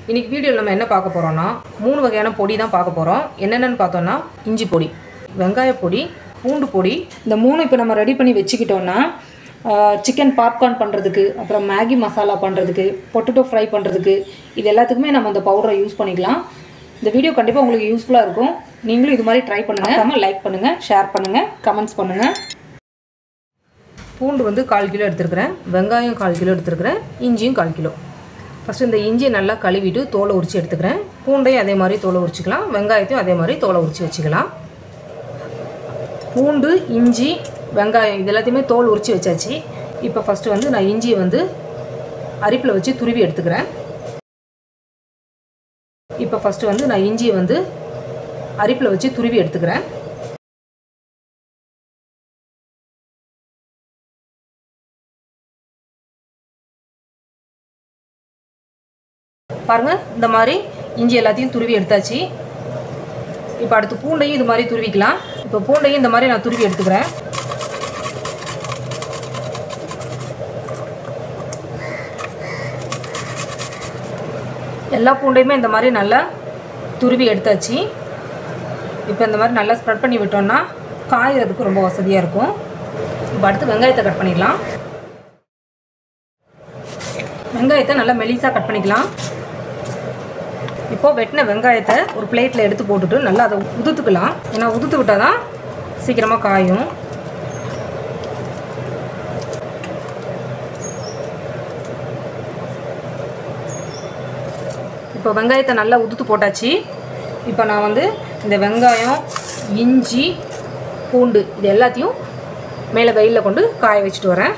இன்னைக்கு வீடியோவில் நம்ம என்ன பார்க்க போகிறோம்னா மூணு வகையான பொடி தான் பார்க்க போகிறோம் என்னென்னு பார்த்தோம்னா இஞ்சி பொடி வெங்காய பொடி பூண்டு பொடி இந்த மூணு இப்போ நம்ம ரெடி பண்ணி வச்சுக்கிட்டோம்னா சிக்கன் பாப்கார்ன் பண்ணுறதுக்கு அப்புறம் மேகி மசாலா பண்ணுறதுக்கு பொட்டேட்டோ ஃப்ரை பண்ணுறதுக்கு இது எல்லாத்துக்குமே நம்ம இந்த பவுடரை யூஸ் பண்ணிக்கலாம் இந்த வீடியோ கண்டிப்பாக உங்களுக்கு யூஸ்ஃபுல்லாக இருக்கும் நீங்களும் இது மாதிரி ட்ரை பண்ணுங்கள் லைக் பண்ணுங்கள் ஷேர் பண்ணுங்கள் கமெண்ட்ஸ் பண்ணுங்கள் பூண்டு வந்து கால் கிலோ எடுத்துருக்கிறேன் வெங்காயம் கால் கிலோ எடுத்துருக்கிறேன் இஞ்சியும் கால் கிலோ ஃபஸ்ட்டு இந்த இஞ்சியை நல்லா கழுவிட்டு தோலை உரித்து எடுத்துக்கிறேன் பூண்டையும் அதே மாதிரி தோலை உரிச்சிக்கலாம் வெங்காயத்தையும் அதே மாதிரி தோலை உரித்து வச்சுக்கலாம் பூண்டு இஞ்சி வெங்காயம் இது எல்லாத்தையுமே தோல் உரித்து வச்சாச்சு இப்போ ஃபஸ்ட்டு வந்து நான் இஞ்சியை வந்து அரிப்பில் வச்சு துருவி எடுத்துக்கிறேன் இப்போ ஃபஸ்ட்டு வந்து நான் இஞ்சியை வந்து அரிப்பில் வச்சு துருவி எடுத்துக்கிறேன் பாருங்கள் இந்த மாதிரி இஞ்சி எல்லாத்தையும் துருவி எடுத்தாச்சு இப்போ அடுத்து பூண்டையும் இது மாதிரி துருவிக்கலாம் இப்போ பூண்டையும் இந்த மாதிரி நான் துருவி எடுத்துக்கிறேன் எல்லா பூண்டையுமே இந்த மாதிரி நல்லா துருவி எடுத்தாச்சு இப்போ இந்த மாதிரி நல்லா ஸ்ப்ரெட் பண்ணி விட்டோம்னா காயறதுக்கு ரொம்ப வசதியாக இருக்கும் இப்போ அடுத்து வெங்காயத்தை கட் பண்ணிடலாம் வெங்காயத்தை நல்லா மெலிசாக கட் பண்ணிக்கலாம் இப்போது வெட்டின வெங்காயத்தை ஒரு பிளேட்டில் எடுத்து போட்டுட்டு நல்லா அதை உதுத்துக்கலாம் ஏன்னா உதுத்து விட்டால் தான் சீக்கிரமாக காயும் இப்போ வெங்காயத்தை நல்லா உதுத்து போட்டாச்சு இப்போ நான் வந்து இந்த வெங்காயம் இஞ்சி பூண்டு இது எல்லாத்தையும் மேலே வெயிலில் கொண்டு காய வச்சுட்டு வரேன்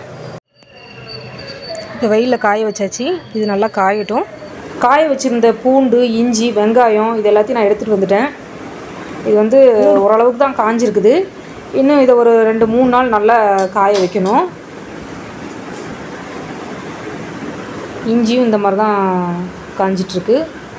இப்போ வெயிலில் காய வச்சாச்சு இது நல்லா காயட்டும் காய வச்சுருந்த பூண்டு இஞ்சி வெங்காயம் இது எல்லாத்தையும் நான் எடுத்துகிட்டு வந்துட்டேன் இது வந்து ஓரளவுக்கு தான் காஞ்சிருக்குது இன்னும் இதை ஒரு ரெண்டு மூணு நாள் நல்லா காய வைக்கணும் இஞ்சியும் இந்த மாதிரி தான் காஞ்சிட்ருக்கு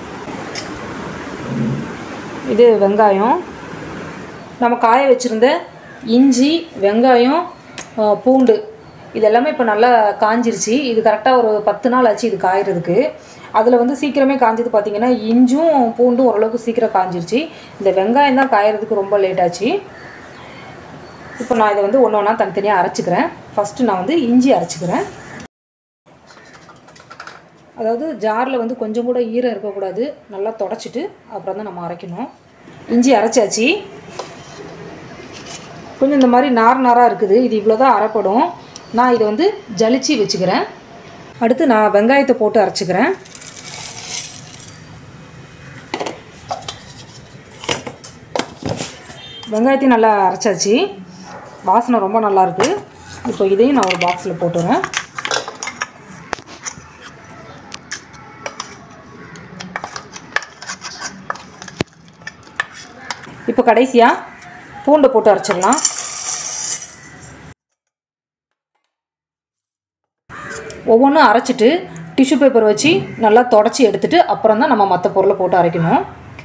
இது வெங்காயம் நம்ம காய வச்சுருந்த இஞ்சி வெங்காயம் பூண்டு இது எல்லாமே இப்போ நல்லா காஞ்சிருச்சு இது கரெக்டாக ஒரு பத்து நாள் ஆச்சு இது காயறதுக்கு அதில் வந்து சீக்கிரமே காஞ்சது பார்த்திங்கன்னா இஞ்சும் பூண்டும் ஓரளவுக்கு சீக்கிரம் காஞ்சிருச்சு இந்த வெங்காயம் தான் காயறதுக்கு ரொம்ப லேட் ஆச்சு இப்போ நான் இதை வந்து ஒன்று ஒன்றா தனித்தனியாக அரைச்சிக்கிறேன் ஃபஸ்ட்டு நான் வந்து இஞ்சி அரைச்சிக்கிறேன் அதாவது ஜாரில் வந்து கொஞ்சம் கூட ஈரம் இருக்கக்கூடாது நல்லா தொடச்சிட்டு அப்புறம் தான் நம்ம அரைக்கணும் இஞ்சி அரைச்சாச்சு கொஞ்சம் இந்த மாதிரி நார் நாராக இருக்குது இது இவ்வளோ தான் அரைப்படும் நான் இதை வந்து ஜலிச்சு வச்சுக்கிறேன் அடுத்து நான் வெங்காயத்தை போட்டு அரைச்சிக்கிறேன் வெங்காயத்தையும் நல்லா அரைச்சாச்சு வாசனை ரொம்ப நல்லாயிருக்கு இப்போ இதையும் நான் ஒரு பாக்ஸில் போட்டுறேன் இப்போ கடைசியாக பூண்டை போட்டு அரைச்சிடலாம் ஒவ்வொன்றும் அரைச்சிட்டு டிஷ்யூ பேப்பர் வச்சு நல்லா தொடச்சி எடுத்துட்டு அப்புறம் தான் நம்ம மற்ற பொருளை போட்டு அரைக்கணும்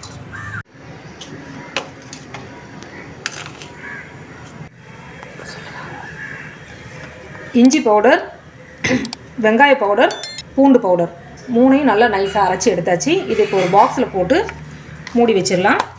இஞ்சி பவுடர் வெங்காய பவுடர் பூண்டு பவுடர் மூணையும் நல்லா நைஸாக அரைச்சி எடுத்தாச்சு இது இப்போ ஒரு பாக்ஸில் போட்டு மூடி வச்சிடலாம்